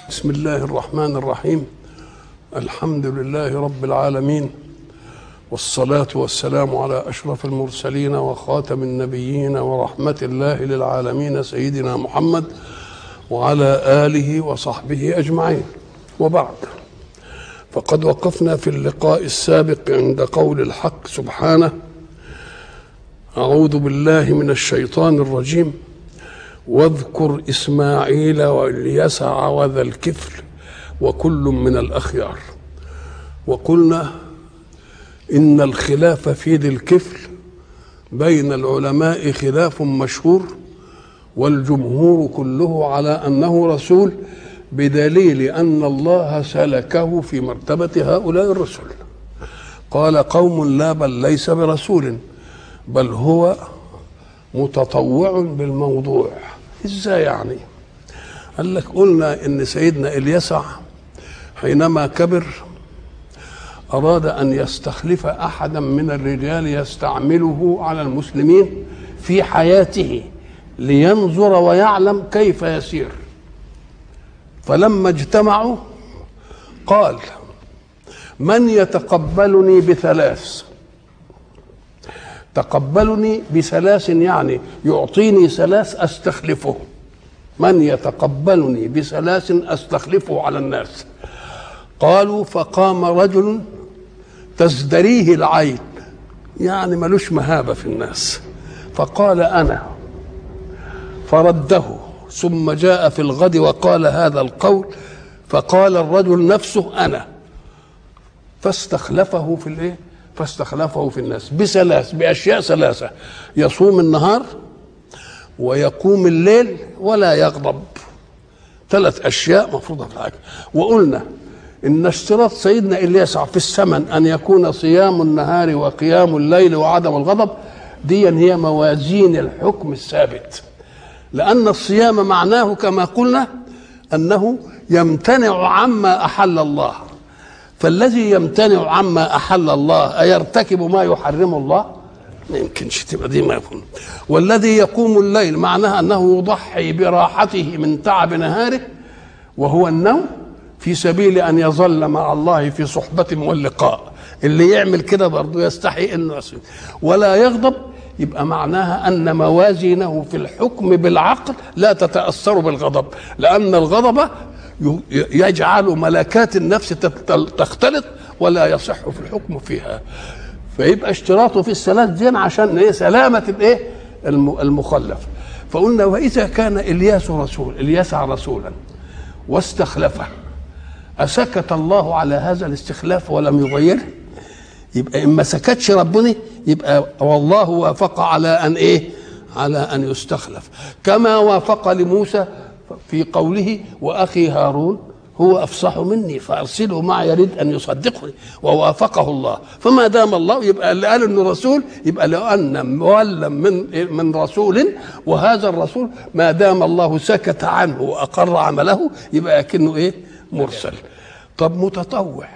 بسم الله الرحمن الرحيم الحمد لله رب العالمين والصلاة والسلام على أشرف المرسلين وخاتم النبيين ورحمة الله للعالمين سيدنا محمد وعلى آله وصحبه أجمعين وبعد فقد وقفنا في اللقاء السابق عند قول الحق سبحانه أعوذ بالله من الشيطان الرجيم واذكر إسماعيل واليسع وذا الكفل وكل من الأخيار وقلنا إن الخلاف في ذي الكفل بين العلماء خلاف مشهور والجمهور كله على أنه رسول بدليل أن الله سلكه في مرتبة هؤلاء الرسل قال قوم لا بل ليس برسول بل هو متطوع بالموضوع ازاي يعني قال لك قلنا ان سيدنا اليسع حينما كبر اراد ان يستخلف احدا من الرجال يستعمله على المسلمين في حياته لينظر ويعلم كيف يسير فلما اجتمعوا قال من يتقبلني بثلاث تقبلني بثلاث يعني يعطيني ثلاث استخلفه من يتقبلني بثلاث استخلفه على الناس قالوا فقام رجل تزدريه العين يعني ملوش مهابه في الناس فقال انا فرده ثم جاء في الغد وقال هذا القول فقال الرجل نفسه انا فاستخلفه في الايه فاستخلفه في الناس بثلاث باشياء ثلاثه يصوم النهار ويقوم الليل ولا يغضب ثلاث اشياء مفروضه في الحاجه وقلنا ان اشتراط سيدنا الياس في الثمن ان يكون صيام النهار وقيام الليل وعدم الغضب دي هي موازين الحكم الثابت لان الصيام معناه كما قلنا انه يمتنع عما احل الله فالذي يمتنع عما احل الله ايرتكب ما يحرم الله ما يمكنش تبقى دي ما يكون والذي يقوم الليل معناها انه يضحي براحته من تعب نهاره وهو النوم في سبيل ان يظل مع الله في صحبه واللقاء اللي يعمل كده برضه يستحي انه يصير ولا يغضب يبقى معناها ان موازينه في الحكم بالعقل لا تتاثر بالغضب لان الغضب يجعل ملكات النفس تختلط ولا يصح في الحكم فيها فيبقى اشتراطه في الثلاث دين عشان ايه سلامه الايه المخلف فقلنا واذا كان الياس رسول اليسع رسولا واستخلفه اسكت الله على هذا الاستخلاف ولم يغيره يبقى ان ما سكتش ربنا يبقى والله وافق على ان ايه على ان يستخلف كما وافق لموسى في قوله واخي هارون هو افصح مني فارسله معي يريد ان يصدقني ووافقه الله فما دام الله يبقى اللي قال انه رسول يبقى لان مولى من من رسول وهذا الرسول ما دام الله سكت عنه واقر عمله يبقى كأنه ايه مرسل طب متطوع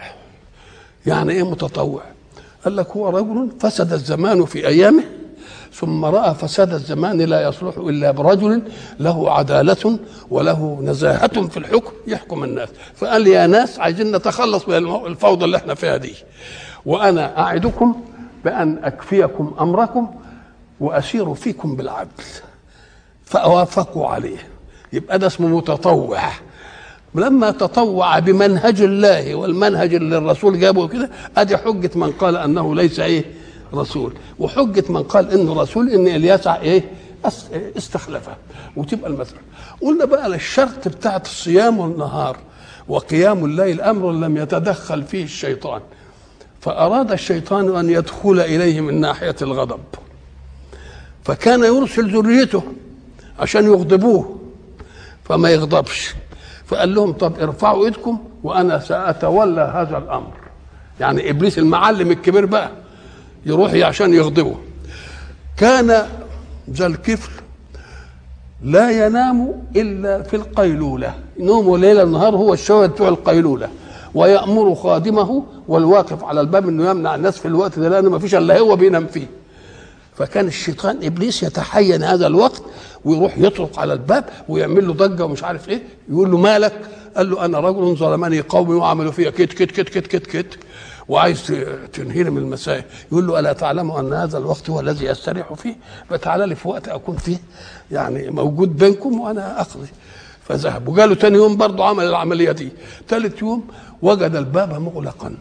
يعني ايه متطوع قال لك هو رجل فسد الزمان في ايامه ثم راى فساد الزمان لا يصلح الا برجل له عداله وله نزاهه في الحكم يحكم الناس فقال يا ناس عايزين نتخلص من الفوضى اللي احنا فيها دي وانا اعدكم بان اكفيكم امركم واسير فيكم بالعدل فوافقوا عليه يبقى ده اسمه متطوع لما تطوع بمنهج الله والمنهج اللي الرسول جابه كده ادي حجه من قال انه ليس ايه رسول وحجة من قال انه رسول ان اليسع ايه استخلفه وتبقى المسألة قلنا بقى الشرط بتاعت الصيام والنهار وقيام الليل امر لم يتدخل فيه الشيطان فاراد الشيطان ان يدخل اليه من ناحيه الغضب فكان يرسل ذريته عشان يغضبوه فما يغضبش فقال لهم طب ارفعوا ايدكم وانا ساتولى هذا الامر يعني ابليس المعلم الكبير بقى يروح عشان يغضبه كان ذا الكفل لا ينام الا في القيلوله نومه ليل النهار هو الشويه بتوع القيلوله ويامر خادمه والواقف على الباب انه يمنع الناس في الوقت ده لان ما فيش الا هو بينام فيه فكان الشيطان ابليس يتحين هذا الوقت ويروح يطرق على الباب ويعمل له ضجه ومش عارف ايه يقول له مالك قال له انا رجل ظلمني قومي وعملوا فيها كت كت كت كت كت كت وعايز ت- تنهيني من المسائل يقول له الا تعلم ان هذا الوقت هو الذي استريح فيه فتعالى لي في وقت اكون فيه يعني موجود بينكم وانا اقضي فذهب وقالوا تاني يوم برضه عمل العمليه دي ثالث يوم وجد الباب مغلقا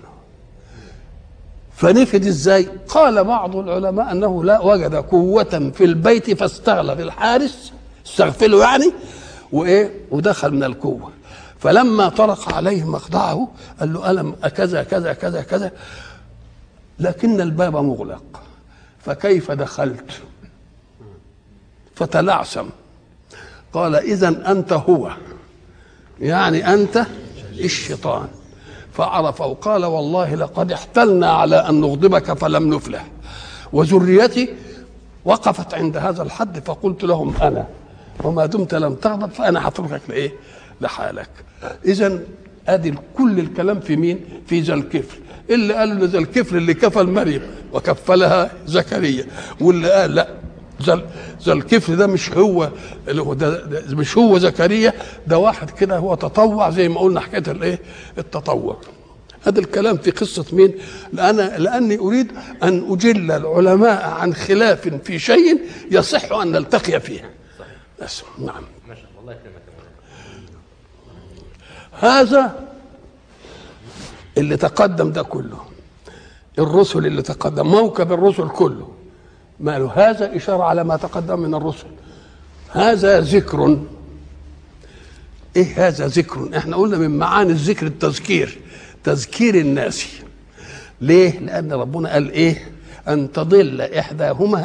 فنفد ازاي؟ قال بعض العلماء انه لا وجد قوة في البيت فاستغلب الحارس استغفله يعني وايه؟ ودخل من القوة فلما طرق عليه مخدعه قال له ألم كذا كذا كذا كذا لكن الباب مغلق فكيف دخلت؟ فتلعثم قال إذا أنت هو يعني أنت الشيطان فعرفه قال والله لقد احتلنا على أن نغضبك فلم نفلح وذريتي وقفت عند هذا الحد فقلت لهم أنا وما دمت لم تغضب فأنا هتركك لإيه لحالك إذا ادي كل الكلام في مين في ذا الكفل اللي قال له ذا الكفل اللي كفل مريم وكفلها زكريا واللي قال لا ذا ذا الكفل ده مش هو اللي هو ده, ده مش هو زكريا ده واحد كده هو تطوع زي ما قلنا حكايه الايه التطوع هذا الكلام في قصة مين؟ لأن لأني أريد أن أجل العلماء عن خلاف في شيء يصح أن نلتقي فيه. بس نعم. ما شاء الله الله يكرمك هذا اللي تقدم ده كله الرسل اللي تقدم موكب الرسل كله ماله هذا إشارة على ما تقدم من الرسل هذا ذكر ايه هذا ذكر احنا قلنا من معاني الذكر التذكير تذكير الناس ليه لان ربنا قال ايه ان تضل احداهما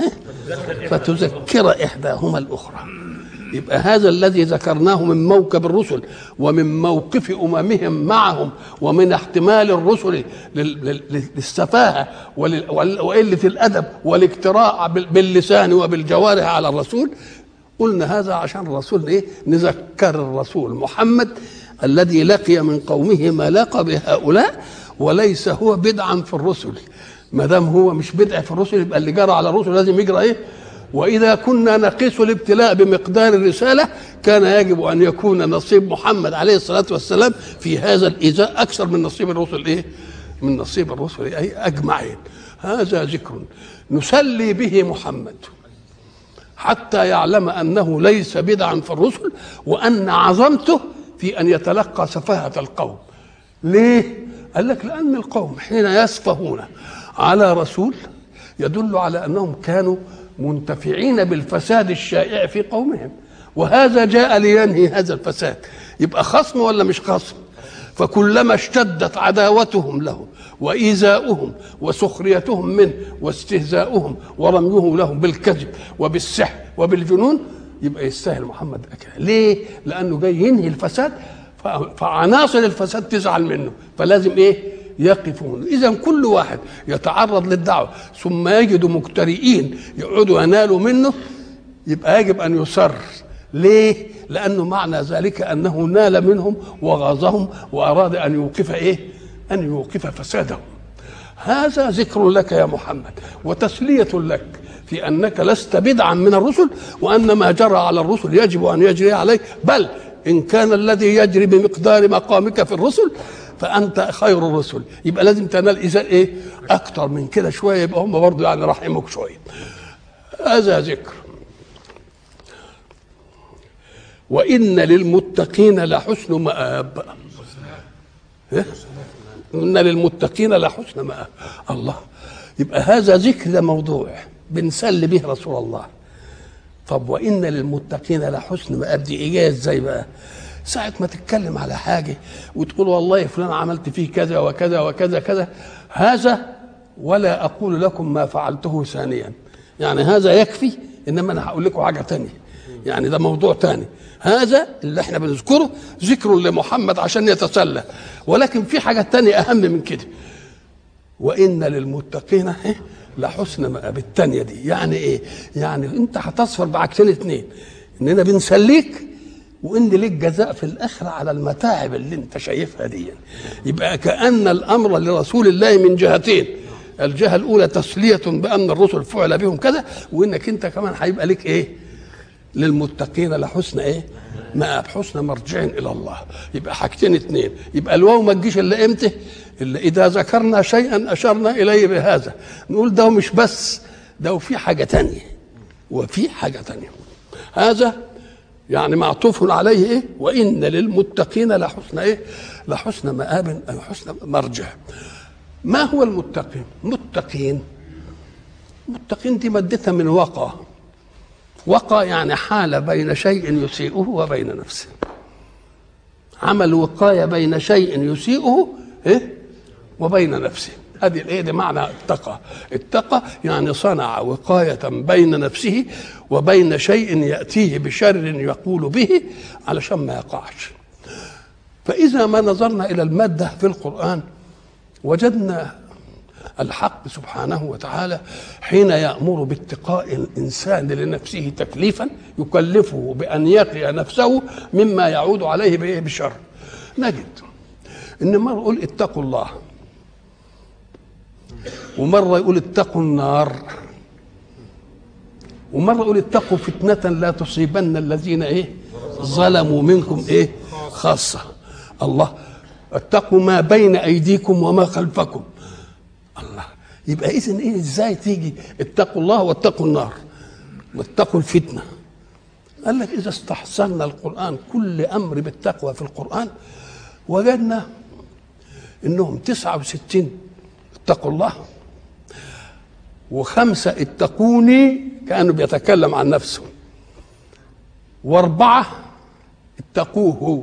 فتذكر احداهما الاخرى يبقى هذا الذي ذكرناه من موكب الرسل ومن موقف اممهم معهم ومن احتمال الرسل لل- لل- للسفاهه ولل- وال- وقله الادب والاقتراع بال- باللسان وبالجوارح على الرسول قلنا هذا عشان الرسول ايه نذكر الرسول محمد الذي لقي من قومه ما لقى بهؤلاء وليس هو بدعا في الرسل ما دام هو مش بدع في الرسل يبقى اللي جرى على الرسل لازم يجرى ايه واذا كنا نقيس الابتلاء بمقدار الرساله كان يجب ان يكون نصيب محمد عليه الصلاه والسلام في هذا الايذاء اكثر من نصيب الرسل ايه من نصيب الرسل ايه اجمعين هذا ذكر نسلي به محمد حتى يعلم انه ليس بدعا في الرسل وان عظمته في ان يتلقى سفاهه القوم ليه قال لك لان القوم حين يسفهون على رسول يدل على انهم كانوا منتفعين بالفساد الشائع في قومهم وهذا جاء لينهي هذا الفساد يبقى خصم ولا مش خصم فكلما اشتدت عداوتهم له وايذاؤهم وسخريتهم منه واستهزاؤهم ورميهم لهم بالكذب وبالسحر وبالجنون يبقى يستاهل محمد أكل. ليه؟ لانه جاي ينهي الفساد ف- فعناصر الفساد تزعل منه فلازم ايه؟ يقفون اذا كل واحد يتعرض للدعوه ثم يجد مجترئين يقعدوا ينالوا منه يبقى يجب ان يصر ليه لانه معنى ذلك انه نال منهم وغاظهم واراد ان يوقف ايه ان يوقف فسادهم هذا ذكر لك يا محمد وتسليه لك في انك لست بدعا من الرسل وان ما جرى على الرسل يجب ان يجري عليك بل ان كان الذي يجري بمقدار مقامك في الرسل فانت خير الرسل يبقى لازم تنال اذا ايه اكتر من كده شويه يبقى هم برضه يعني رحموك شويه هذا ذكر وإن للمتقين لحسن مآب إيه؟ إن للمتقين لحسن مآب الله يبقى هذا ذكر ده موضوع بنسل به رسول الله طب وإن للمتقين لحسن مآب دي إجاية إزاي بقى ساعة ما تتكلم على حاجة وتقول والله فلان عملت فيه كذا وكذا وكذا كذا هذا ولا أقول لكم ما فعلته ثانيا يعني هذا يكفي إنما أنا هقول لكم حاجة تانية يعني ده موضوع تاني هذا اللي احنا بنذكره ذكر لمحمد عشان يتسلى ولكن في حاجة تانية أهم من كده وإن للمتقين إيه؟ لحسن مآب التانية دي يعني إيه يعني أنت هتصفر بعكسين اتنين إننا بنسليك وإن ليك جزاء في الآخرة على المتاعب اللي أنت شايفها دي يبقى كأن الأمر لرسول الله من جهتين الجهة الأولى تسلية بأن الرسل فعل بهم كذا وإنك أنت كمان هيبقى لك إيه للمتقين لحسن ايه مآب حسن مرجع الى الله يبقى حاجتين اتنين يبقى الواو ما تجيش الا امتى الا اذا ذكرنا شيئا اشرنا اليه بهذا نقول ده مش بس ده في حاجه تانية وفي حاجه تانية هذا يعني معطوف عليه ايه وان للمتقين لحسن ايه لحسن مآب أو حسن مرجع ما هو المتقين متقين متقين دي مادتها من وقى وقى يعني حال بين شيء يسيئه وبين نفسه عمل وقاية بين شيء يسيئه إيه؟ وبين نفسه هذه الايه دي معنى اتقى اتقى يعني صنع وقاية بين نفسه وبين شيء يأتيه بشر يقول به علشان ما يقعش فإذا ما نظرنا إلى المادة في القرآن وجدنا الحق سبحانه وتعالى حين يأمر باتقاء الإنسان لنفسه تكليفا يكلفه بأن يقي نفسه مما يعود عليه بإيه بشر نجد إن مرة يقول اتقوا الله ومرة يقول اتقوا النار ومرة يقول اتقوا فتنة لا تصيبن الذين ايه ظلموا منكم ايه خاصة الله اتقوا ما بين ايديكم وما خلفكم الله يبقى اذا ايه ازاي تيجي اتقوا الله واتقوا النار واتقوا الفتنه قال لك اذا استحسنا القران كل امر بالتقوى في القران وجدنا انهم 69 اتقوا الله وخمسه اتقوني كانه بيتكلم عن نفسه واربعه اتقوه هو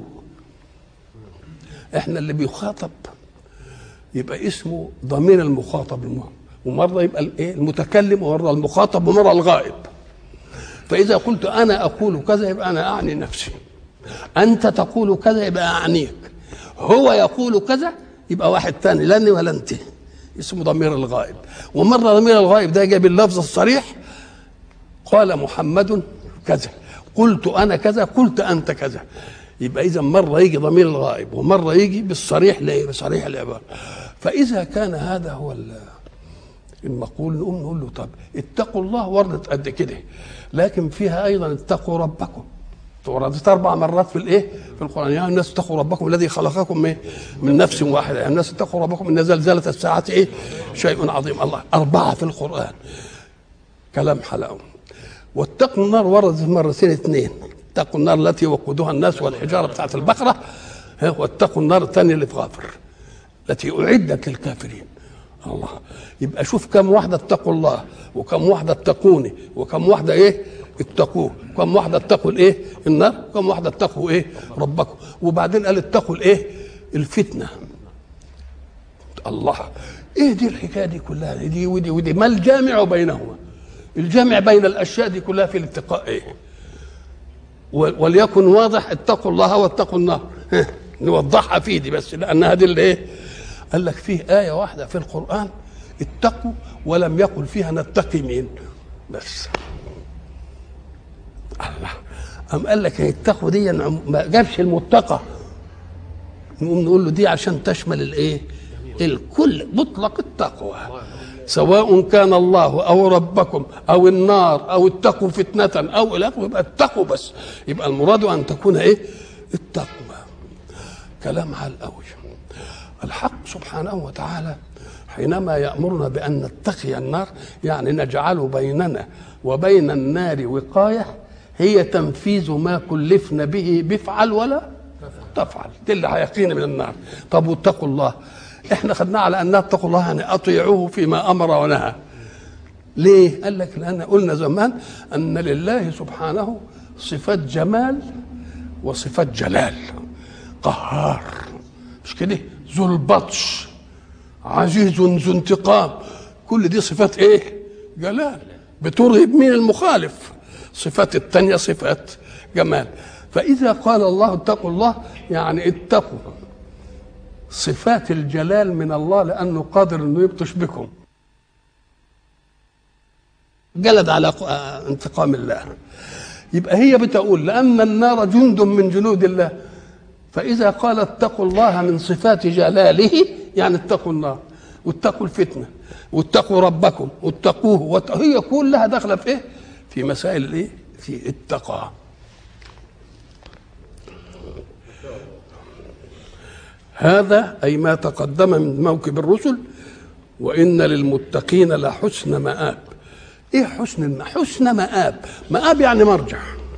احنا اللي بيخاطب يبقى اسمه ضمير المخاطب المهم ومره يبقى الايه المتكلم ومره المخاطب ومره الغائب فاذا قلت انا اقول كذا يبقى انا اعني نفسي انت تقول كذا يبقى اعنيك هو يقول كذا يبقى واحد ثاني لا ولا انت اسمه ضمير الغائب ومره ضمير الغائب ده جاي باللفظ الصريح قال محمد كذا قلت انا كذا قلت انت كذا يبقى اذا مره يجي ضمير الغائب ومره يجي بالصريح بصريح العباره فاذا كان هذا هو المقول نقوم نقول له طب اتقوا الله وردت قد كده لكن فيها ايضا اتقوا ربكم وردت اربع مرات في الايه؟ في القران يا الناس اتقوا ربكم الذي خلقكم ايه؟ من نفس واحده يا الناس اتقوا ربكم ان زلزله الساعه ايه؟ شيء عظيم الله اربعه في القران كلام حلاوه واتقوا النار وردت مرتين اثنين اتقوا النار التي وقودها الناس والحجاره بتاعت البقره واتقوا النار الثانيه اللي في غافر التي اعدت للكافرين الله يبقى شوف كم واحده اتقوا الله وكم واحده اتقوني وكم واحده ايه اتقوه كم واحده اتقوا الايه النار وكم واحده اتقوا ايه ربكم وبعدين قال اتقوا الايه الفتنه الله ايه دي الحكايه دي كلها دي ودي ودي ما الجامع بينهما الجامع بين الاشياء دي كلها في الاتقاء ايه وليكن واضح اتقوا الله واتقوا النار نوضحها في دي بس لانها دي اللي ايه قال لك فيه آية واحدة في القرآن اتقوا ولم يقل فيها نتقي مين بس الله أم قال لك اتقوا دي ما جابش المتقى نقوم نقول له دي عشان تشمل الايه الكل مطلق التقوى سواء كان الله او ربكم او النار او اتقوا فتنه او الى يبقى اتقوا بس يبقى المراد ان تكون ايه التقوى كلام على قوي الحق سبحانه وتعالى حينما يأمرنا بأن نتقي النار يعني نجعل بيننا وبين النار وقاية هي تنفيذ ما كلفنا به بفعل ولا تفعل دي اللي هيقينا من النار طب واتقوا الله احنا خدناه على ان اتقوا الله يعني اطيعوه فيما امر ونهى ليه قال لك لان قلنا زمان ان لله سبحانه صفات جمال وصفات جلال قهار مش كده ذو البطش عزيز ذو انتقام كل دي صفات ايه جلال بترهب مين المخالف صفات التانية صفات جمال فإذا قال الله اتقوا الله يعني اتقوا صفات الجلال من الله لأنه قادر أنه يبطش بكم جلد على انتقام الله يبقى هي بتقول لأن النار جند من جنود الله فإذا قال اتقوا الله من صفات جلاله يعني اتقوا النار واتقوا الفتنة واتقوا ربكم واتقوه وات... هي كلها داخلة في إيه؟ في مسائل الإيه؟ في اتقى هذا أي ما تقدم من موكب الرسل وإن للمتقين لحسن مآب إيه حسن الم... حسن مآب مآب يعني مرجع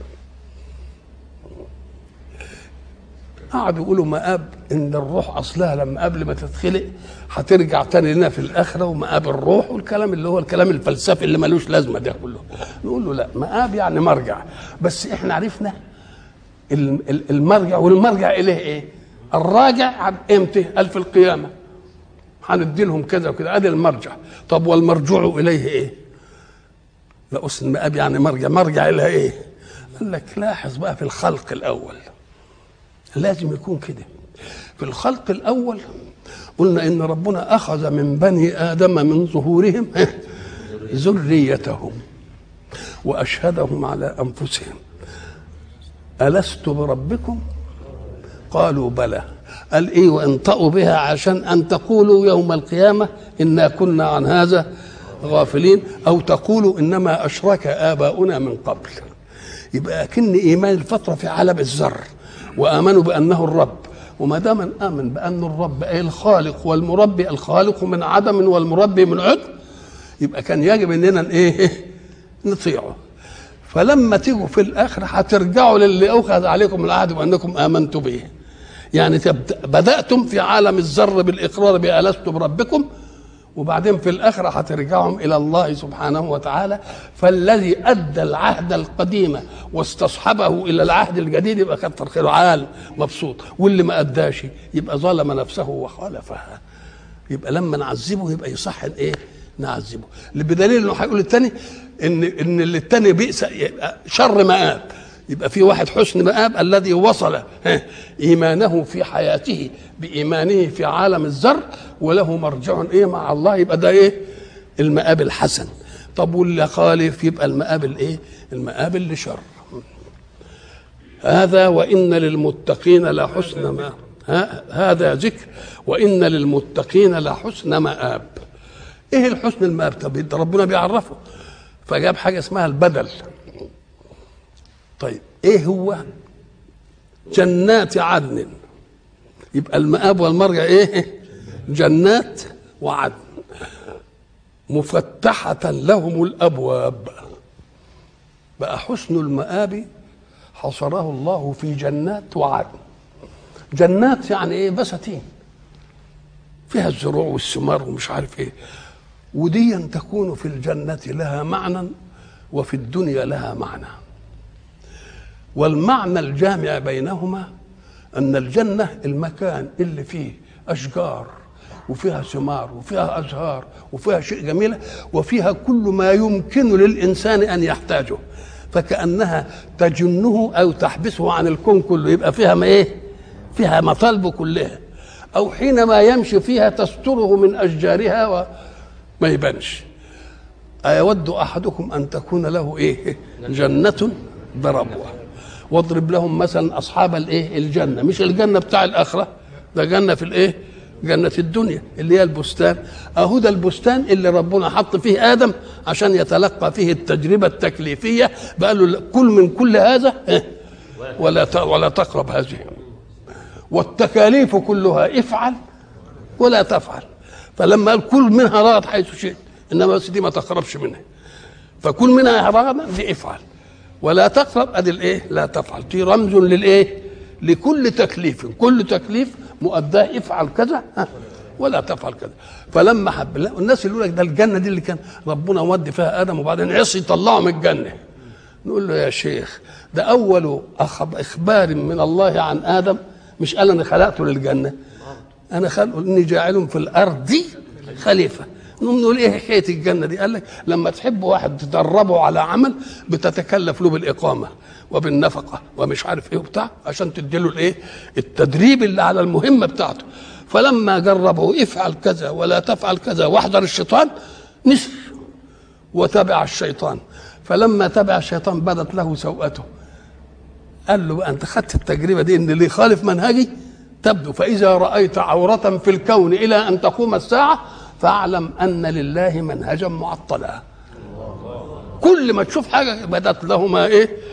قعدوا يقولوا مآب إن الروح أصلها لما قبل ما تتخلق هترجع تاني لنا في الآخرة ومآب الروح والكلام اللي هو الكلام الفلسفي اللي ملوش لازمة ده كله نقول له لا مآب يعني مرجع بس إحنا عرفنا المرجع والمرجع إليه إيه الراجع امتى قال في القيامة هندي لهم كذا وكذا ادي المرجع طب والمرجوع اليه ايه لا اسم مآب يعني مرجع مرجع الى ايه قال لك لاحظ بقى في الخلق الاول لازم يكون كده في الخلق الاول قلنا ان ربنا اخذ من بني ادم من ظهورهم ذريتهم واشهدهم على انفسهم الست بربكم قالوا بلى قال ايه وانطقوا بها عشان ان تقولوا يوم القيامه انا كنا عن هذا غافلين او تقولوا انما اشرك اباؤنا من قبل يبقى كن ايمان الفتره في عالم الذر وامنوا بانه الرب وما دام امن بان الرب اي الخالق والمربي الخالق من عدم والمربي من عدم يبقى كان يجب اننا ايه نطيعه فلما تيجوا في الاخر هترجعوا للي اخذ عليكم العهد وانكم امنتوا به يعني بداتم في عالم الذر بالاقرار بالست بربكم وبعدين في الاخره هترجعهم الى الله سبحانه وتعالى فالذي ادى العهد القديم واستصحبه الى العهد الجديد يبقى كتر خيره عال مبسوط واللي ما اداش يبقى ظلم نفسه وخالفها يبقى لما نعذبه يبقى يصح ايه نعذبه بدليل انه هيقول الثاني ان ان اللي الثاني بئس شر مآب يبقى في واحد حسن مآب الذي وصل إيمانه في حياته بإيمانه في عالم الذر وله مرجع إيه مع الله يبقى ده إيه المآب الحسن طب واللي خالف يبقى المآب الإيه المآب اللي شر هذا وإن للمتقين لحسن ما هذا ذكر وإن للمتقين لحسن مآب إيه الحسن المآب طب ربنا بيعرفه فجاب حاجة اسمها البدل طيب ايه هو جنات عدن يبقى المآب والمرجع ايه جنات وعدن مفتحة لهم الأبواب بقى حسن المآب حصره الله في جنات وعدن جنات يعني ايه بساتين فيها الزروع والثمار ومش عارف ايه وديا تكون في الجنة لها معنى وفي الدنيا لها معنى والمعنى الجامع بينهما ان الجنه المكان اللي فيه اشجار وفيها ثمار وفيها ازهار وفيها شيء جميله وفيها كل ما يمكن للانسان ان يحتاجه فكانها تجنه او تحبسه عن الكون كله يبقى فيها ما ايه فيها مطالبه كلها او حينما يمشي فيها تستره من اشجارها وما يبانش أيود أحدكم أن تكون له إيه جنة بربوة واضرب لهم مثلا اصحاب الايه الجنه مش الجنه بتاع الاخره ده جنه في الايه جنة الدنيا اللي هي البستان أهو ده البستان اللي ربنا حط فيه آدم عشان يتلقى فيه التجربة التكليفية بقال له كل من كل هذا ولا ولا تقرب هذه والتكاليف كلها افعل ولا تفعل فلما قال كل منها رغد حيث شئت انما بس دي ما تقربش منها فكل منها رغدا دي افعل ولا تقرب ادي الايه لا تفعل دي رمز للايه لكل تكليف كل تكليف مؤداه افعل كذا ولا تفعل كذا فلما حب الناس اللي يقول لك ده الجنه دي اللي كان ربنا ودي فيها ادم وبعدين عصي طلعه من الجنه نقول له يا شيخ ده اول اخبار من الله عن ادم مش قال انا خلقته للجنه انا خلقه اني جاعل في الارض خليفه نقوم نقول ايه حكايه الجنه دي؟ قال لك لما تحب واحد تدربه على عمل بتتكلف له بالاقامه وبالنفقه ومش عارف ايه وبتاع عشان تديله الايه؟ التدريب اللي على المهمه بتاعته فلما جربه افعل كذا ولا تفعل كذا واحذر الشيطان نسي وتبع الشيطان فلما تبع الشيطان بدت له سوءته قال له انت خدت التجربه دي ان اللي يخالف منهجي تبدو فاذا رايت عوره في الكون الى ان تقوم الساعه فاعلم ان لله منهجا معطلا كل ما تشوف حاجه بدات له ما ايه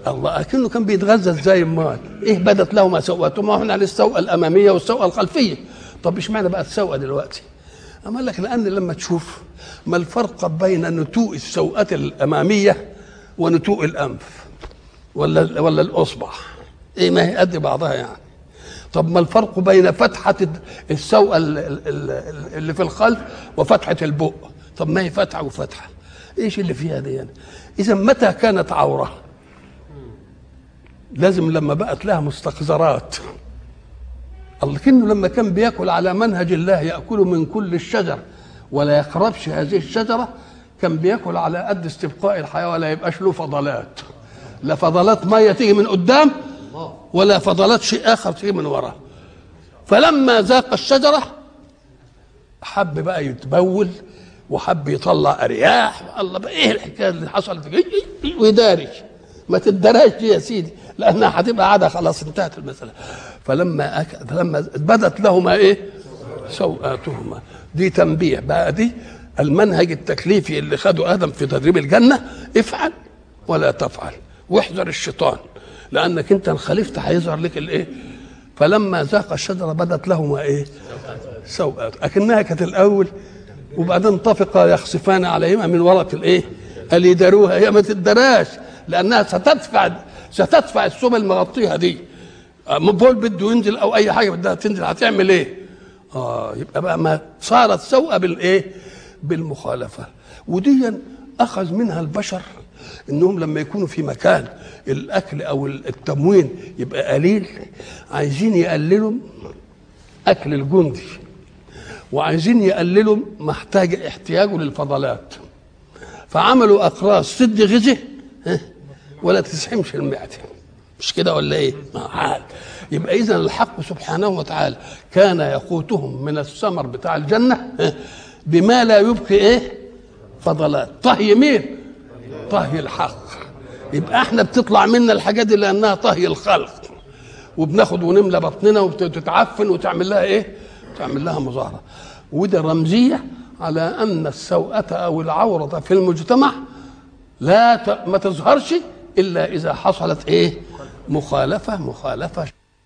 الله اكنه كان بيتغذى ازاي امال ايه بدت لهما سوءتهما هنا السوءه الاماميه والسوءه الخلفيه طب اشمعنى بقت سوءه دلوقتي اما قال لك لان لما تشوف ما الفرق بين نتوء السوءة الاماميه ونتوء الانف ولا ولا الاصبع ايه ما هي قد بعضها يعني طب ما الفرق بين فتحة السوءة اللي في الخلف وفتحة البق طب ما هي فتحة وفتحة ايش اللي فيها دي يعني؟ اذا متى كانت عورة لازم لما بقت لها مستقذرات لكنه لما كان بياكل على منهج الله ياكل من كل الشجر ولا يقربش هذه الشجره كان بياكل على قد استبقاء الحياه ولا يبقاش له فضلات لا فضلات ميه تيجي من قدام ولا فضلات شيء اخر تيجي من وراه فلما ذاق الشجره حب بقى يتبول وحب يطلع ارياح الله بقى ايه الحكايه اللي حصلت ويداري ما تدراش دي يا سيدي لانها هتبقى عاده خلاص انتهت المساله فلما أك... فلما بدت لهما ايه سوءاتهما دي تنبيه بقى دي المنهج التكليفي اللي خده ادم في تدريب الجنه افعل ولا تفعل واحذر الشيطان لانك انت ان خالفت هيظهر لك الايه فلما ذاق الشجره بدت لهما ايه سوءات اكنها كانت الاول وبعدين طفقا يخصفان عليهما من ورق الايه قال يداروها هي ما تدراش لانها ستدفع ستدفع السم المغطيها دي بول بده ينزل او اي حاجه بدها تنزل هتعمل ايه؟ اه يبقى بقى ما صارت سوءه بالايه؟ بالمخالفه ودي اخذ منها البشر انهم لما يكونوا في مكان الاكل او التموين يبقى قليل عايزين يقللوا اكل الجندي وعايزين يقللوا محتاج احتياجه للفضلات فعملوا اقراص تدي غذاء ولا تسحمش المعده مش كده ولا ايه؟ عال يبقى اذا الحق سبحانه وتعالى كان يقوتهم من الثمر بتاع الجنه بما لا يبقي ايه؟ فضلات طهي مين؟ طهي الحق يبقى احنا بتطلع منا الحاجات دي لانها طهي الخلق وبناخد ونملى بطننا وتتعفن وتعمل لها ايه؟ تعمل لها مظاهره وده رمزيه على ان السوءة او العورة في المجتمع لا ت... ما تظهرش الا اذا حصلت ايه؟ مخالفه مخالفه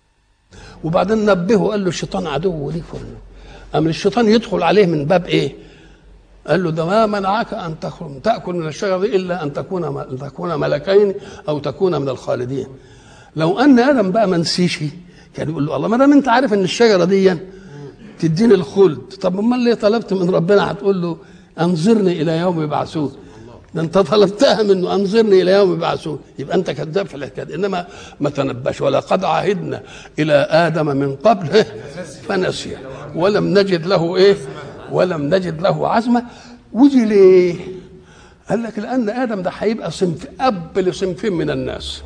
وبعدين نبهه قال له الشيطان عدو ليك أم الشيطان يدخل عليه من باب ايه؟ قال له ده ما منعك ان تاكل من الشجره دي الا ان تكون ان تكون ملكين او تكون من الخالدين لو ان ادم بقى ما نسيش كان يقول له الله ما دام انت عارف ان الشجره دي تديني الخلد طب امال ليه طلبت من ربنا هتقول له انظرني الى يوم يبعثون ده انت طلبتها منه انظرني الى يوم يبعثون يبقى انت كذاب في الحكايه انما ما تنبش ولقد عهدنا الى ادم من قبل فنسي ولم نجد له ايه ولم نجد له عزمه ودي ليه قال لك لان ادم ده هيبقى صنف اب لصنفين من الناس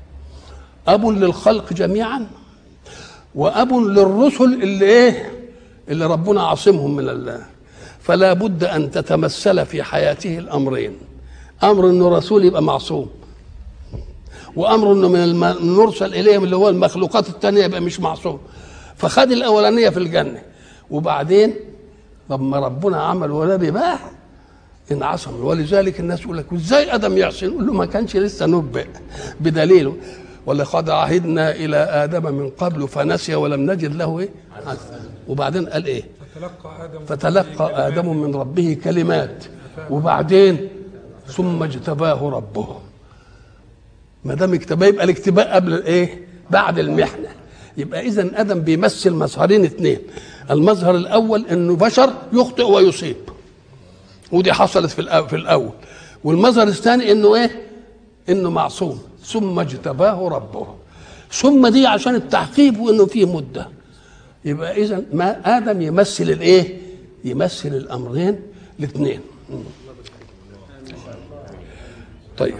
اب للخلق جميعا واب للرسل اللي ايه اللي ربنا عاصمهم من الله فلا بد ان تتمثل في حياته الامرين امر انه رسول يبقى معصوم وامر انه من المرسل اليهم اللي هو المخلوقات الثانيه يبقى مش معصوم فخد الاولانيه في الجنه وبعدين لما ربنا عمل ولد بقى انعصم ولذلك الناس يقول لك ازاي ادم يعصي نقول له ما كانش لسه نبئ بدليله ولقد عهدنا الى ادم من قبل فنسي ولم نجد له ايه وبعدين قال ايه فتلقى آدم فتلقى ادم من ربه كلمات وبعدين ثم اجتباه ربه ما دام اجتباه يبقى الاجتباء قبل الايه بعد المحنه يبقى اذا ادم بيمثل مظهرين اثنين المظهر الاول انه بشر يخطئ ويصيب ودي حصلت في في الاول والمظهر الثاني انه ايه انه معصوم ثم اجتباه ربه ثم دي عشان التعقيب وانه فيه مده يبقى اذا ما ادم يمثل الايه يمثل الامرين الاثنين طيب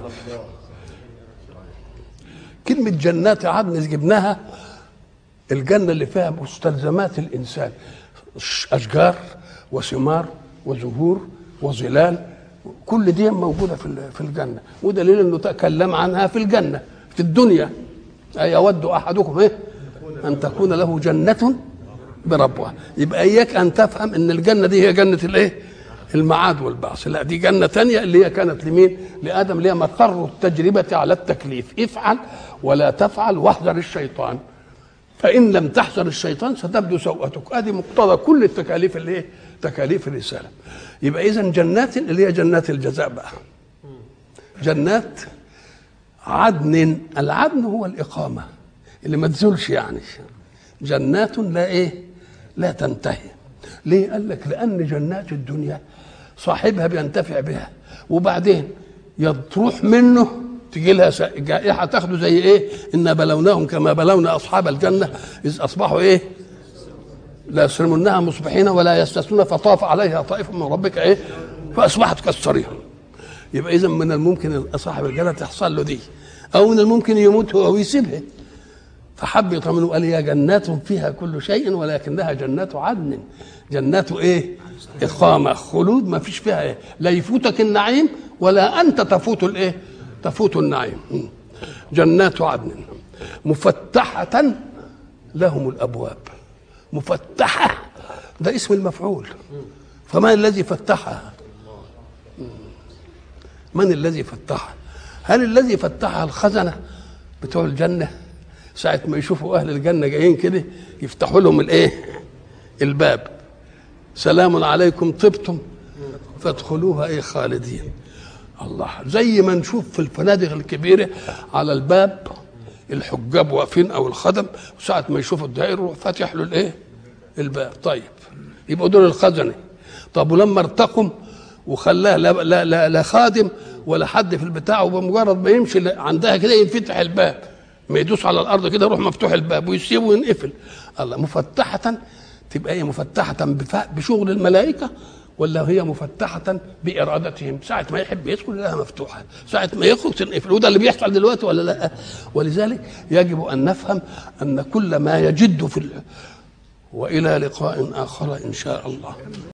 كلمة جنات عدن جبناها الجنة اللي فيها مستلزمات الإنسان أشجار وثمار وزهور وظلال كل دي موجودة في في الجنة ودليل إنه تكلم عنها في الجنة في الدنيا أيود أحدكم إيه؟ أن تكون له جنة بربوة يبقى إياك أن تفهم إن الجنة دي هي جنة الإيه؟ المعاد والبعث لا دي جنة تانية اللي هي كانت لمين لآدم اللي هي مقر التجربة على التكليف افعل ولا تفعل واحذر الشيطان فإن لم تحذر الشيطان ستبدو سوءتك هذه مقتضى كل التكاليف اللي هي تكاليف الرسالة يبقى إذا جنات اللي هي جنات الجزاء بقى جنات عدن العدن هو الإقامة اللي ما تزولش يعني جنات لا إيه لا تنتهي ليه قال لك لأن جنات الدنيا صاحبها بينتفع بها وبعدين تروح منه تجي لها جائحة تاخده زي إيه إنا بلوناهم كما بلونا أصحاب الجنة إذ أصبحوا إيه لا يسلمنها مصبحين ولا يستثنون فطاف عليها طائف من ربك إيه فأصبحت كالصريح يبقى إذا من الممكن صاحب الجنة تحصل له دي أو من الممكن يموت هو ويسيبها فحب يطمنه وقال هي جنات فيها كل شيء ولكنها جنات عدن جنات ايه اقامه خلود ما فيش فيها ايه لا يفوتك النعيم ولا انت تفوت الايه تفوت النعيم جنات عدن مفتحه لهم الابواب مفتحه ده اسم المفعول فمن الذي فتحها من الذي فتحها هل الذي فتحها الخزنه بتوع الجنه ساعة ما يشوفوا أهل الجنة جايين كده يفتحوا لهم الإيه؟ الباب سلام عليكم طبتم فادخلوها إيه خالدين الله زي ما نشوف في الفنادق الكبيرة على الباب الحجاب واقفين أو الخدم ساعة ما يشوفوا الدائر يروح فاتح له الإيه؟ الباب طيب يبقوا دول الخزنة طب ولما ارتقم وخلاه لا, لا, لا, لا خادم ولا حد في البتاع وبمجرد ما يمشي عندها كده ينفتح الباب ما يدوس على الارض كده يروح مفتوح الباب ويسيبه وينقفل الله مفتحة تبقى هي مفتحة بشغل الملائكة ولا هي مفتحة بإرادتهم ساعة ما يحب يدخل لها مفتوحة ساعة ما يخرج تنقفل وده اللي بيحصل دلوقتي ولا لا ولذلك يجب أن نفهم أن كل ما يجد في وإلى لقاء آخر إن شاء الله